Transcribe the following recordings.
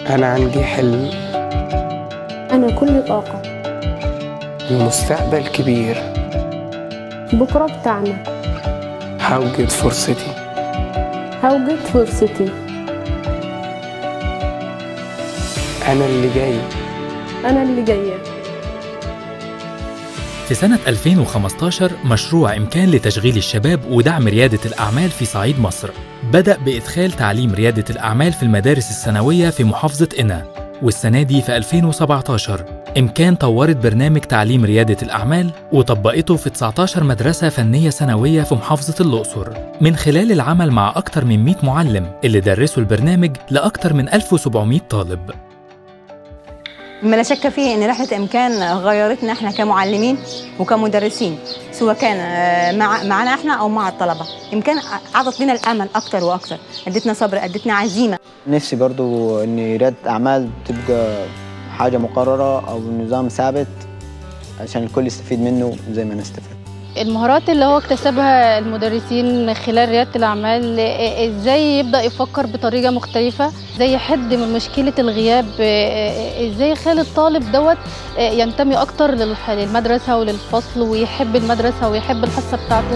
أنا عندي حلم أنا كل طاقة المستقبل كبير بكرة بتاعنا هوجد فرصتي هوجد فرصتي أنا اللي جاي أنا اللي جاية في سنة 2015 مشروع إمكان لتشغيل الشباب ودعم ريادة الأعمال في صعيد مصر بدأ بإدخال تعليم ريادة الأعمال في المدارس الثانوية في محافظة قنا والسنة دي في 2017 إمكان طورت برنامج تعليم ريادة الأعمال وطبقته في 19 مدرسة فنية ثانوية في محافظة الأقصر من خلال العمل مع أكثر من 100 معلم اللي درسوا البرنامج لأكثر من 1700 طالب ما لا شك فيه ان رحله امكان غيرتنا احنا كمعلمين وكمدرسين سواء كان آه، مع معنا احنا او مع الطلبه امكان اعطت لنا الامل اكتر واكتر ادتنا صبر ادتنا عزيمه نفسي برضو ان ريادة اعمال تبقى حاجة مقررة او نظام ثابت عشان الكل يستفيد منه زي ما نستفيد المهارات اللي هو اكتسبها المدرسين خلال ريادة الأعمال إيه- ازاي يبدأ يفكر بطريقة مختلفة ازاي يحد من مشكلة الغياب إيه- ازاي يخلي الطالب دوت إيه، ينتمي أكتر للح- للمدرسة وللفصل ويحب المدرسة ويحب الحصة بتاعته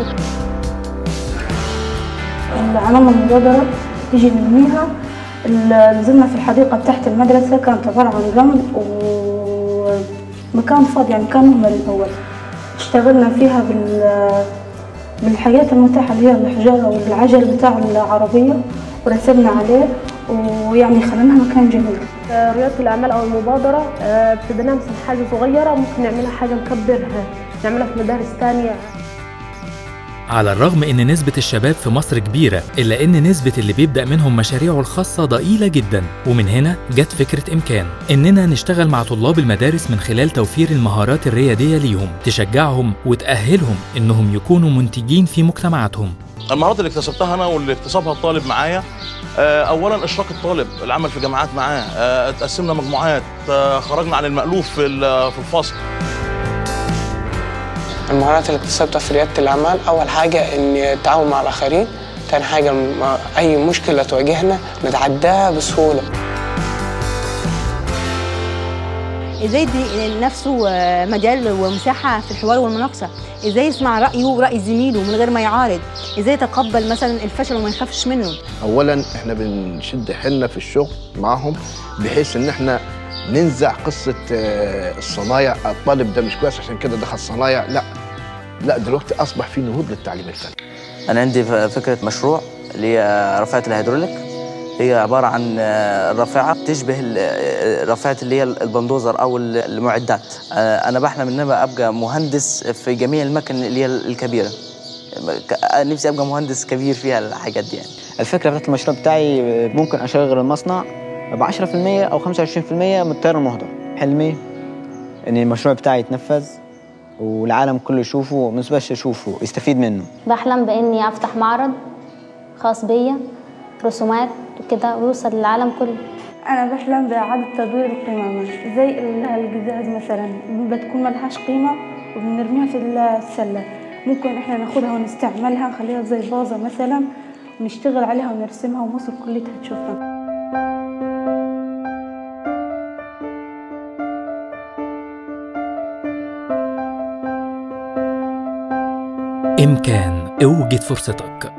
عملنا مبادرة تيجي نرميها ال- نزلنا في الحديقة تحت المدرسة كانت عبارة عن رمل ومكان فاضي يعني كان مهمل الأول اشتغلنا فيها بال بالحاجات المتاحة اللي هي الحجارة والعجل بتاع العربية ورسمنا عليه ويعني خليناها مكان جميل ريادة الأعمال أو المبادرة آه، ابتدينا مثلا حاجة صغيرة ممكن نعملها حاجة نكبرها نعملها في مدارس تانية على الرغم ان نسبة الشباب في مصر كبيرة الا ان نسبة اللي بيبدأ منهم مشاريعه الخاصة ضئيلة جدا ومن هنا جت فكرة امكان اننا نشتغل مع طلاب المدارس من خلال توفير المهارات الريادية ليهم تشجعهم وتأهلهم انهم يكونوا منتجين في مجتمعاتهم المهارات اللي اكتسبتها انا واللي اكتسبها الطالب معايا آه، اولا اشراك الطالب العمل في جماعات معاه آه، اتقسمنا مجموعات آه، خرجنا عن المألوف في ال- في الفصل المهارات اللي اكتسبتها في ريادة الأعمال أول حاجة إني التعاون مع الآخرين تاني حاجة ما- أي مشكلة تواجهنا نتعداها بسهولة ازاي يدي لنفسه آه، مجال ومساحه في الحوار والمناقشه ازاي يسمع رايه وراي زميله من غير ما يعارض ازاي يتقبل مثلا الفشل وما يخافش منه اولا احنا بنشد حيلنا في الشغل معاهم بحيث ان احنا ننزع قصه آه، الصنايع الطالب ده مش كويس عشان كده دخل صنايع لا لا دلوقتي اصبح في نهوض للتعليم الفني أنا عندي ف- فكرة مشروع اللي هي رافعة الهيدروليك هي عبارة عن آه، رافعة تشبه ال- آه، رافعة اللي هي البندوزر أو ال- المعدات آه، أنا بحلم إن أنا أبقى مهندس في جميع المكن اللي هي الكبيرة ك- نفسي أبقى مهندس كبير فيها الحاجات دي يعني الفكرة بتاعت المشروع بتاعي ممكن أشغل المصنع ب 10% أو 25% من التيار المهدر حلمي إن المشروع بتاعي يتنفذ والعالم كله يشوفه مش بس يشوفه يستفيد منه بحلم بإني أفتح معرض خاص بيا رسومات وكده ويوصل للعالم كله أنا بحلم بإعادة تدوير القمامة زي ال- القزاز مثلا بتكون ملهاش قيمة وبنرميها في السلة ممكن إحنا ناخدها ونستعملها نخليها زي فازة مثلا ونشتغل عليها ونرسمها ومصر كلها تشوفها إمكان اوجد فرصتك